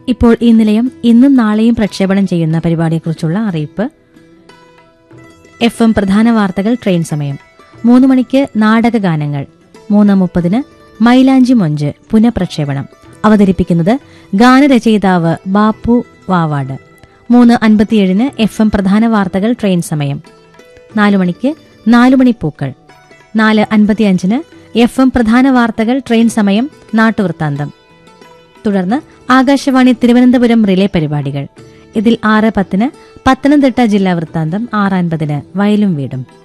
ഇപ്പോൾ ഈ നിലയം ഇന്നും നാളെയും പ്രക്ഷേപണം ചെയ്യുന്ന പരിപാടിയെക്കുറിച്ചുള്ള അറിയിപ്പ് എഫ് എം പ്രധാന വാർത്തകൾ ട്രെയിൻ സമയം മൂന്ന് മണിക്ക് നാടകഗാനങ്ങൾ മൂന്ന് മുപ്പതിന് മൈലാഞ്ചി മൊഞ്ച് പുനഃപ്രക്ഷേപണം അവതരിപ്പിക്കുന്നത് ഗാനരചയിതാവ് ബാപ്പു വാവാട് മൂന്ന് അൻപത്തിയേഴിന് എഫ് എം പ്രധാന വാർത്തകൾ ട്രെയിൻ സമയം നാലു മണിക്ക് നാലുമണി പൂക്കൾ നാല് അൻപത്തിയഞ്ചിന് എഫ് എം പ്രധാന വാർത്തകൾ ട്രെയിൻ സമയം നാട്ടുവൃത്താന്തം തുടർന്ന് ആകാശവാണി തിരുവനന്തപുരം റിലേ പരിപാടികൾ ഇതിൽ ആറ് പത്തിന് പത്തനംതിട്ട ജില്ലാ വൃത്താന്തം ആറ് അൻപതിന് വയലും വീടും